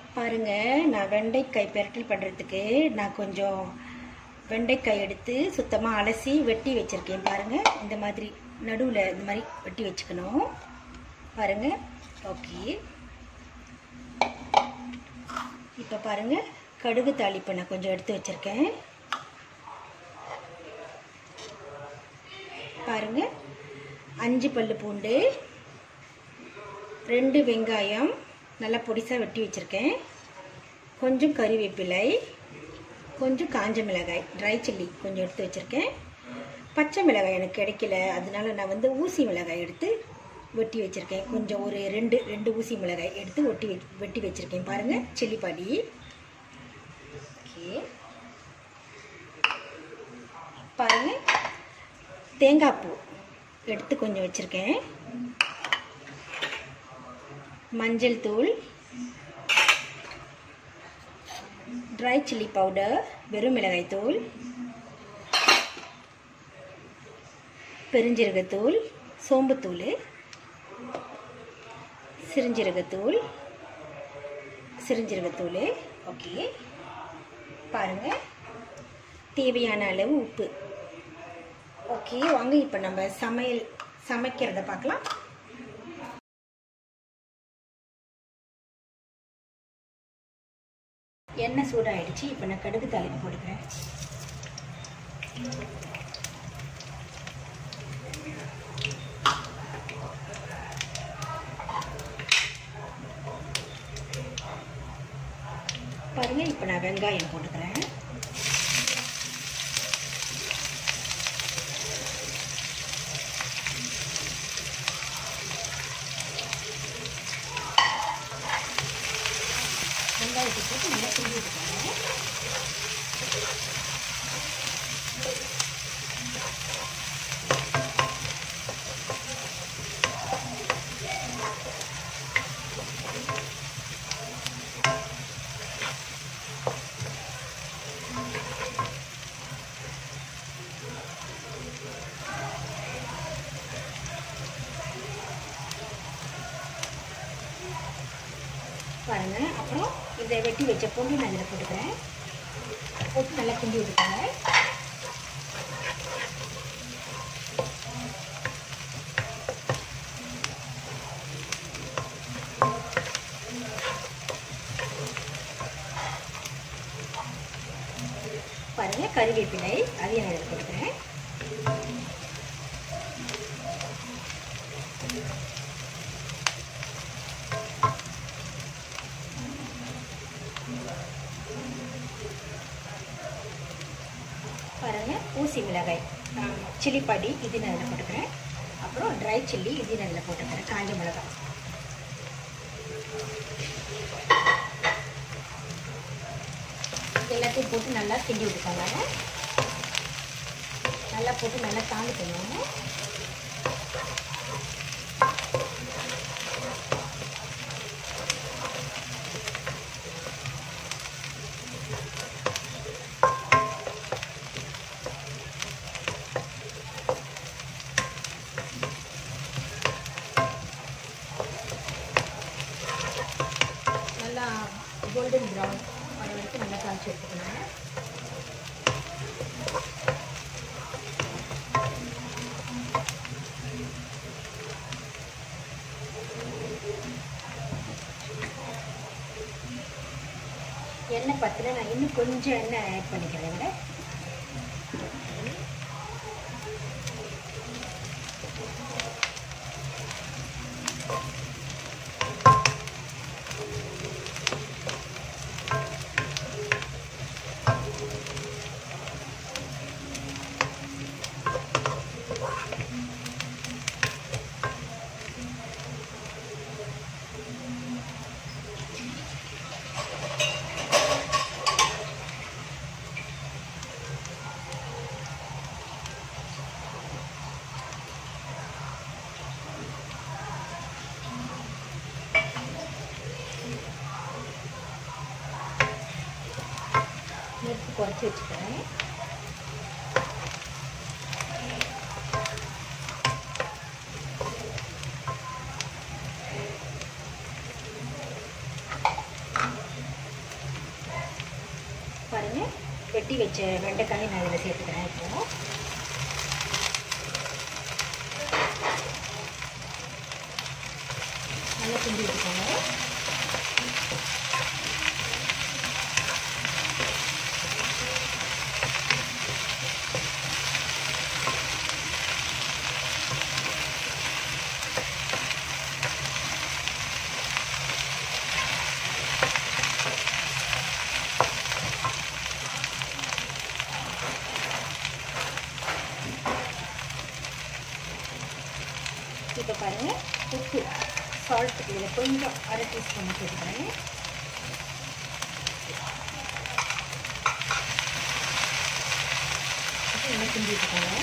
பாருங்க நான் வெண்டைக்காய் பெரட்டல் பண்ணுறதுக்கு நான் கொஞ்சம் வெண்டைக்காய் எடுத்து சுத்தமாக அலசி வெட்டி வச்சுருக்கேன் பாருங்க இந்த மாதிரி நடுவில் இந்த மாதிரி வெட்டி வச்சுக்கணும் பாருங்க ஓகே இப்போ பாருங்க கடுகு தாளிப்பு நான் கொஞ்சம் எடுத்து வச்சுருக்கேன் பாருங்க அஞ்சு பல்லு பூண்டு ரெண்டு வெங்காயம் நல்லா பொடிசாக வெட்டி வச்சுருக்கேன் கொஞ்சம் கறிவேப்பிலை கொஞ்சம் காஞ்ச மிளகாய் ட்ரை சில்லி கொஞ்சம் எடுத்து வச்சுருக்கேன் பச்சை மிளகாய் எனக்கு கிடைக்கல அதனால நான் வந்து ஊசி மிளகாய் எடுத்து வெட்டி வச்சுருக்கேன் கொஞ்சம் ஒரு ரெண்டு ரெண்டு ஊசி மிளகாய் எடுத்து ஒட்டி வெ வெட்டி வச்சுருக்கேன் பாருங்கள் சில்லி பாடி ஓகே பாருங்கள் தேங்காய் பூ எடுத்து கொஞ்சம் வச்சுருக்கேன் மஞ்சள் தூள் ட்ரை சில்லி பவுடர் வெறும் மிளகாய் தூள் பெருஞ்சீரகத்தூள் சோம்புத்தூள் சிறுஞ்சீரகத்தூள் சிறுஞ்சீரகத்தூள் ஓகே பாருங்கள் தேவையான அளவு உப்பு ஓகே வாங்க இப்போ நம்ம சமையல் சமைக்கிறத பார்க்கலாம் எண்ணெய் சூடாயிடுச்சு இப்போ நான் கடுகு தாளிப்பு போட்டுக்கிறேன் பாருங்க இப்போ நான் வெங்காயம் போட்டுக்கிறேன் வெங்காயத்தை போட்டு நல்லா கிண்டி விட்டுக்கோங்க பாருங்க அப்புறம் இதை வெட்டி வச்ச பூண்டு நான் இதில் போட்டுக்கிறேன் போட்டு நல்லா கிண்டி விட்டுக்கோங்க பாருங்க கறிவேப்பிலை அதையும் நான் இதில் போட்டுக்கிறேன் பாருங்க ஊசி மிளகாய் சில்லி பாடி இது நான் இதில் போட்டுக்கிறேன் அப்புறம் ட்ரை சில்லி இது நான் இதில் போட்டுக்கிறேன் காஞ்ச மிளகாய் எல்லாத்தையும் போட்டு நல்லா கிண்டி விட்டுக்கோங்க நல்லா போட்டு நல்லா தாளிக்கணும் நல்லா கோல்டன் ப்ரௌன் வர வரைக்கும் நல்லா காய்ச்சி எடுத்துக்கணும் எண்ணெய் பத்தில் நான் இன்னும் கொஞ்சம் எண்ணெய் ஆட் பண்ணிக்கிறேன் விட நெருப்பு குறைச்சி வச்சுக்கிறேன் வெட்டி வச்ச வெண்டைக்காயை நான் இதில் சேர்த்துக்கிறேன் இப்போ நல்லா கிண்டி விட்டுக்கோங்க இப்போ பாருங்கள் உப்பு சால்ட் இதில் கொஞ்சம் அரை டீஸ்பூன் சேர்த்துக்கிறேன் நல்லா கிண்டி விட்டுக்கோங்க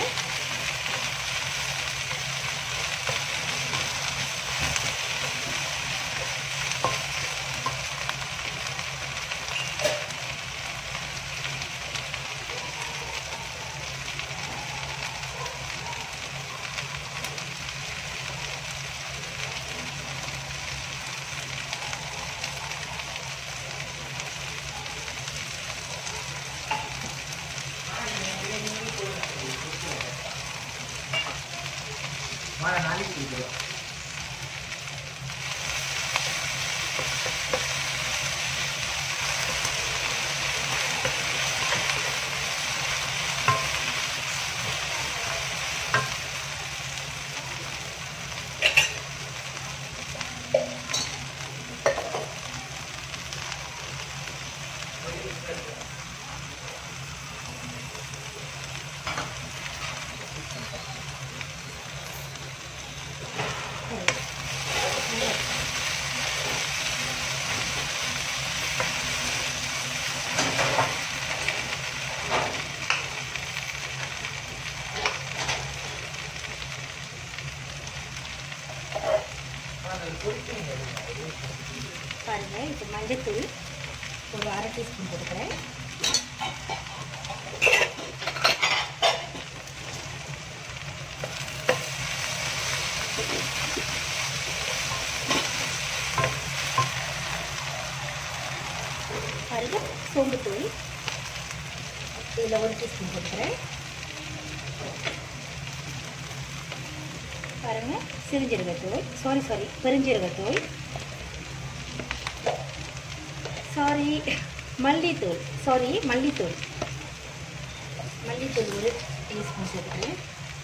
பாருங்கள் இப்போ மஞ்சத்தூள் ஒரு அரை டீஸ்பூன் போட்டுக்கிறேன் பாருங்க சோம்புத்தூள் இதில் ஒரு டீஸ்பூன் போட்டுக்கிறேன் பாருங்க சிறுஜீரகத்தூள் சாரி சாரி பெருஞ்சீரகத்தூள் சாரி மல்லித்தூள் சாரி மல்லித்தூள் மல்லித்தூள் ஒரு டீஸ்பூன் சேர்த்துக்கிறேன்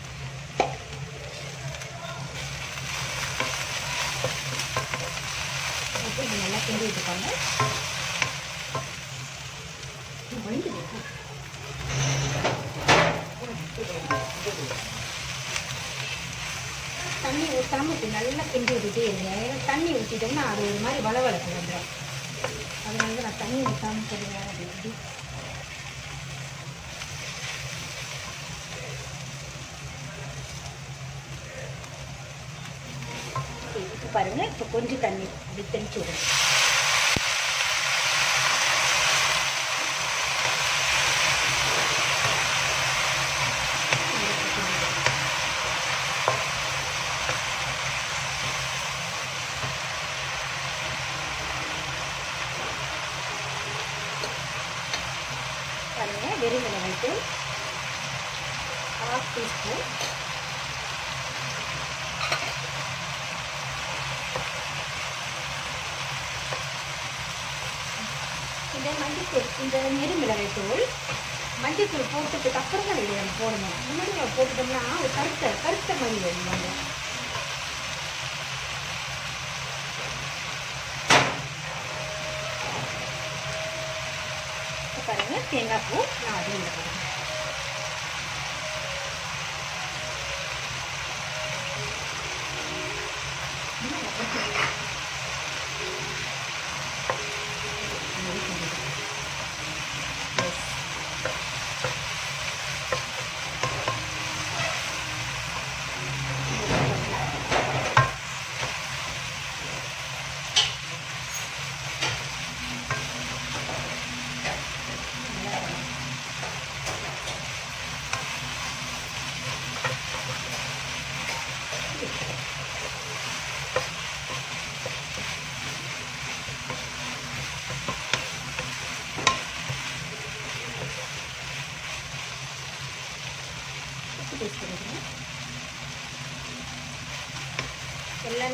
அப்புறம் இது நல்லா கிண்டி விட்டுக்கோங்க இது வலிக்குது. தண்ணி ஊற்றாம இப்படி நல்லா கிண்டி விட்டுட்டே இருங்க ஏன்னா தண்ணி ஊற்றிட்டோம்னா அது ஒரு மாதிரி வளவளப்பு வந்துடும் அதனால தான் நான் தண்ணி ஊற்றாம கொஞ்சம் நேரம் அப்படி இப்படி இப்போ பாருங்கள் இப்போ கொஞ்சம் தண்ணி அப்படி தெளிச்சு விடுங்க பாருங்க வெறும் மிளகாய்த்து ஹாஃப் டீஸ்பூன் இந்த மஞ்சத்தூள் இந்த நெரு மிளகாய் தூள் மஞ்சத்தூள் போட்டதுக்கு அப்புறம் தான் இதை நம்ம போடணும் முன்னாடி நம்ம போட்டுட்டோம்னா அது கருத்த கருத்த மாதிரி வரும் மஞ்சள் இப்போ பாருங்க தேங்காய் பூ நான் அதையும் போடுறேன்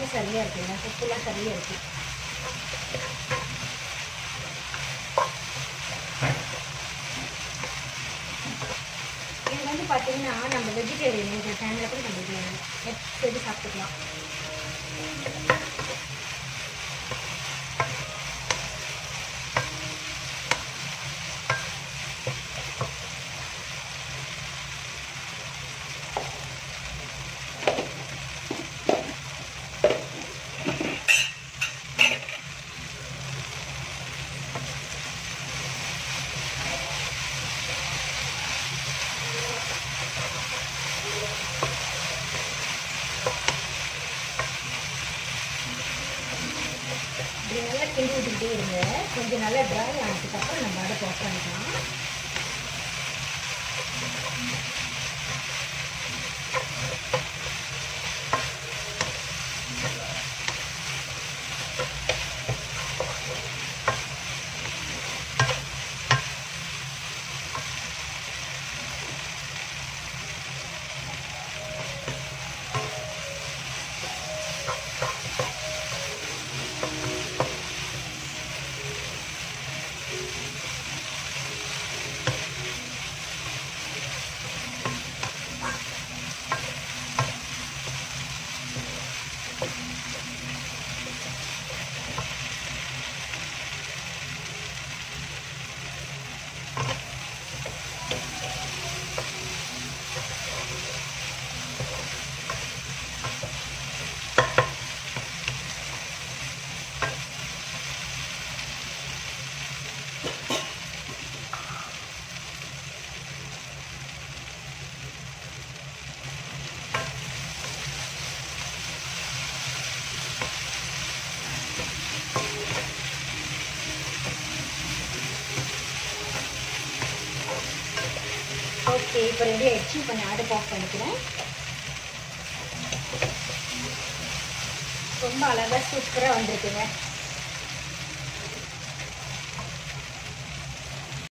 காரம்லாம் சரியாக இருக்குங்க உப்புலாம் சரியாக இருக்கு இது வந்து பார்த்தீங்கன்னா நம்ம வெஜிடேரியன் இந்த டைமில் கூட நம்ம இது எடுத்து சாப்பிட்டுக்கலாம் இப்படி நல்லா கிண்டி விட்டுக்கிட்டே இருங்க கொஞ்சம் நல்லா ட்ரை ஆனதுக்கப்புறம் நம்ம அடுப்பு ஆஃப் பண்ணிக்கலாம் ஓகே இப்போ ரெடி ஆயிடுச்சு இப்போ நான் அடுப்பு ஆஃப் பண்ணிக்கிறேன் ரொம்ப அழகாக சூப்பராக வந்திருக்குங்க